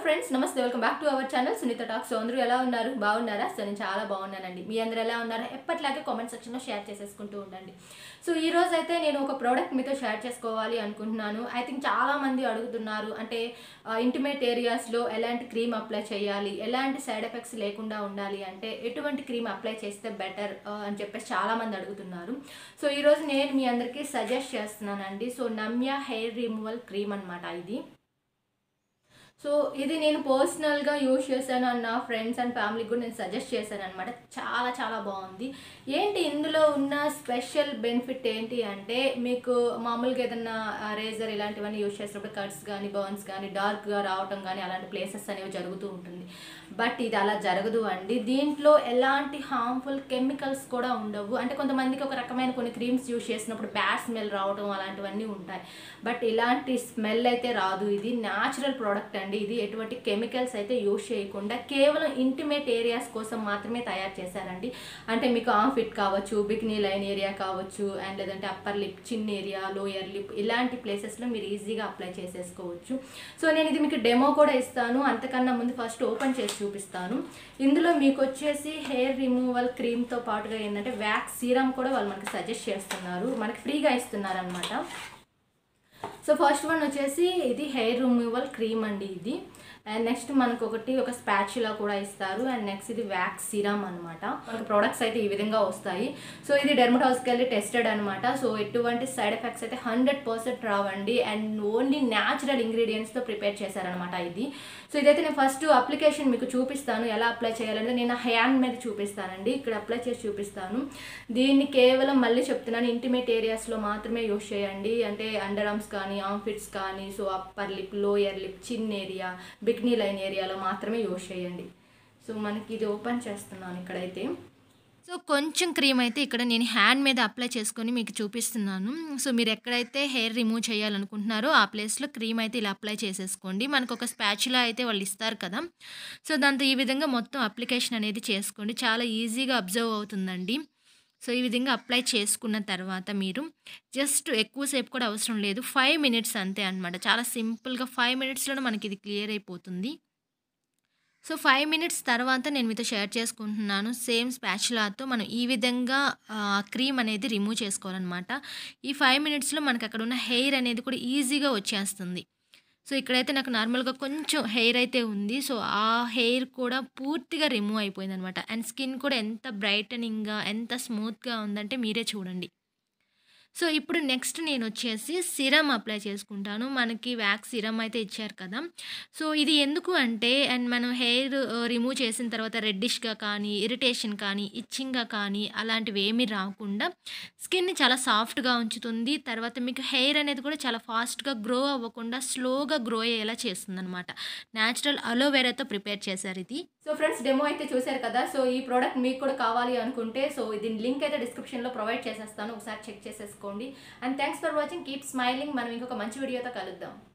friends నమస్తే welcome back to our channel Sunitha talk so అందరూ ఎలా ఉన్నారు బాగున్నారా సో నేను చాలా బాగున్నానండి మీ అందరూ ఎలా ఉన్నారా ఎప్పటిలాగే కామెంట్ సెక్షన్లో షేర్ చేసేసుకుంటూ ఉండండి సో ఈ రోజు అయితే నేను ఒక ప్రోడక్ట్ మీతో షేర్ చేసుకోవాలి అనుకుంటున్నాను ఐ థింక్ చాలా మంది అడుగుతున్నారు అంటే ఇంటిమేట్ ఏరియాస్లో ఎలాంటి క్రీమ్ అప్లై చేయాలి ఎలాంటి సైడ్ ఎఫెక్ట్స్ లేకుండా ఉండాలి అంటే ఎటువంటి క్రీమ్ అప్లై చేస్తే బెటర్ అని చెప్పేసి చాలా మంది అడుగుతున్నారు సో ఈరోజు నేను మీ అందరికీ సజెస్ట్ చేస్తున్నానండి so Namya hair removal cream అనమాట ఇది సో ఇది నేను పర్సనల్గా యూజ్ చేశాను అండ్ నా ఫ్రెండ్స్ అండ్ ఫ్యామిలీకి కూడా నేను సజెస్ట్ చేశాను అనమాట చాలా చాలా బాగుంది ఏంటి ఇందులో ఉన్న స్పెషల్ బెనిఫిట్ ఏంటి అంటే మీకు మామూలుగా ఏదన్నా రేజర్ ఇలాంటివన్నీ యూజ్ చేసినప్పుడు కట్స్ కానీ బర్న్స్ కానీ డార్క్గా రావటం కానీ అలాంటి ప్లేసెస్ అనేవి జరుగుతూ ఉంటుంది బట్ ఇది అలా జరగదు అండి దీంట్లో ఎలాంటి హార్మ్ఫుల్ కెమికల్స్ కూడా ఉండవు అంటే కొంతమందికి ఒక రకమైన కొన్ని క్రీమ్స్ యూజ్ చేసినప్పుడు బ్యాడ్ స్మెల్ రావడం అలాంటివన్నీ ఉంటాయి బట్ ఇలాంటి స్మెల్ అయితే రాదు ఇది న్యాచురల్ ప్రోడక్ట్ అండి ఇది ఎటువంటి కెమికల్స్ అయితే యూజ్ చేయకుండా కేవలం ఇంటిమేట్ ఏరియాస్ కోసం మాత్రమే తయారు చేశారండి అంటే మీకు ఆమ్ ఫిట్ కావచ్చు బికినీ లైన్ ఏరియా కావచ్చు అండ్ లేదంటే upper lip chin area lower lip ఇలాంటి ప్లేసెస్లో మీరు ఈజీగా అప్లై చేసేసుకోవచ్చు సో నేను ఇది మీకు డెమో కూడా ఇస్తాను అంతకన్నా ముందు ఫస్ట్ ఓపెన్ చేసి చూపిస్తాను ఇందులో మీకు వచ్చేసి హెయిర్ రిమూవల్ క్రీమ్తో పాటుగా ఏంటంటే వ్యాక్స్ సీరం కూడా వాళ్ళు మనకి సజెస్ట్ చేస్తున్నారు మనకి ఫ్రీగా ఇస్తున్నారు అనమాట సో ఫస్ట్ వన్ వచ్చేసి ఇది హెయిర్ రిమూవల్ క్రీమ్ అండి ఇది అండ్ నెక్స్ట్ మనకు ఒకటి ఒక స్పాచులా కూడా ఇస్తారు అండ్ నెక్స్ట్ ఇది వ్యాక్స్ సిరమ్ అనమాట మనకు ప్రొడక్ట్స్ అయితే ఈ విధంగా వస్తాయి సో ఇది డెర్మటాస్కి వెళ్ళి టెస్టెడ్ అనమాట సో ఎటువంటి సైడ్ ఎఫెక్ట్స్ అయితే హండ్రెడ్ పర్సెంట్ రావండి అండ్ ఓన్లీ న్యాచురల్ ఇంగ్రీడియంట్స్తో ప్రిపేర్ చేశారనమాట ఇది సో ఇదైతే నేను ఫస్ట్ అప్లికేషన్ మీకు చూపిస్తాను ఎలా అప్లై చేయాలంటే నేను హ్యాండ్ మీద చూపిస్తానండి ఇక్కడ అప్లై చేసి చూపిస్తాను దీన్ని కేవలం మళ్ళీ చెప్తున్నాను ఇంటిమేట్ ఏరియాస్లో మాత్రమే యూస్ చేయండి అంటే అండర్ ఆర్మ్స్ కానీ ఆర్మ్ఫిట్స్ కానీ so upper lip lower lip chin area bikini line ఏరియాలో మాత్రమే యూస్ చేయండి సో మనకి ఇది ఓపెన్ చేస్తున్నాను ఇక్కడైతే సో కొంచెం క్రీమ్ అయితే ఇక్కడ నేను హ్యాండ్ మీద అప్లై చేసుకొని మీకు చూపిస్తున్నాను సో మీరు ఎక్కడైతే హెయిర్ రిమూవ్ చేయాలనుకుంటున్నారో ఆ ప్లేస్లో క్రీమ్ అయితే ఇలా అప్లై చేసేసుకోండి మనకు ఒక స్పాచులా అయితే వాళ్ళు ఇస్తారు కదా సో దాంతో ఈ విధంగా మొత్తం అప్లికేషన్ అనేది చేసుకోండి చాలా ఈజీగా అబ్జర్వ్ అవుతుందండి సో ఈ విధంగా అప్లై చేసుకున్న తర్వాత మీరు జస్ట్ ఎక్కువసేపు కూడా అవసరం లేదు ఫైవ్ మినిట్స్ అంతే అనమాట చాలా సింపుల్గా ఫైవ్ మినిట్స్లోనే మనకి ఇది క్లియర్ అయిపోతుంది సో ఫైవ్ మినిట్స్ తర్వాత నేను మీతో షేర్ చేసుకుంటున్నాను సేమ్ స్పాచులాతో మనం ఈ విధంగా క్రీమ్ అనేది రిమూవ్ చేసుకోవాలన్నమాట ఈ ఫైవ్ మినిట్స్లో మనకి అక్కడ ఉన్న హెయిర్ అనేది కూడా ఈజీగా వచ్చేస్తుంది సో ఇక్కడైతే నాకు నార్మల్గా కొంచెం హెయిర్ అయితే ఉంది సో ఆ హెయిర్ కూడా పూర్తిగా రిమూవ్ అయిపోయింది అనమాట అండ్ స్కిన్ కూడా ఎంత బ్రైటనింగ్గా ఎంత స్మూత్గా ఉందంటే మీరే చూడండి సో ఇప్పుడు నెక్స్ట్ నేను వచ్చేసి సిరమ్ అప్లై చేసుకుంటాను మనకి వ్యాక్స్ సిరమ్ అయితే ఇచ్చారు కదా సో ఇది ఎందుకు అంటే అండ్ మనం హెయిర్ రిమూవ్ చేసిన తర్వాత రెడ్డిష్గా కానీ ఇరిటేషన్ కానీ ఇచ్చింగ్గా కానీ అలాంటివి ఏమీ రాకుండా స్కిన్ని చాలా సాఫ్ట్గా ఉంచుతుంది తర్వాత మీకు హెయిర్ అనేది కూడా చాలా ఫాస్ట్గా గ్రో అవ్వకుండా స్లోగా గ్రో అయ్యేలా చేస్తుంది అనమాట న్యాచురల్ అలోవెరాతో ప్రిపేర్ చేశారు ఇది సో ఫ్రెండ్స్ డెమో అయితే చూశారు కదా సో ఈ ప్రోడక్ట్ మీకు కూడా కావాలి అనుకుంటే సో దీని లింక్ అయితే డిస్క్రిప్షన్లో ప్రొవైడ్ చేసేస్తాను ఒకసారి చెక్ చేసేసుకోండి and thanks for watching keep smiling మనం ఇంకొక మంచి వీడియోతో కలుద్దాం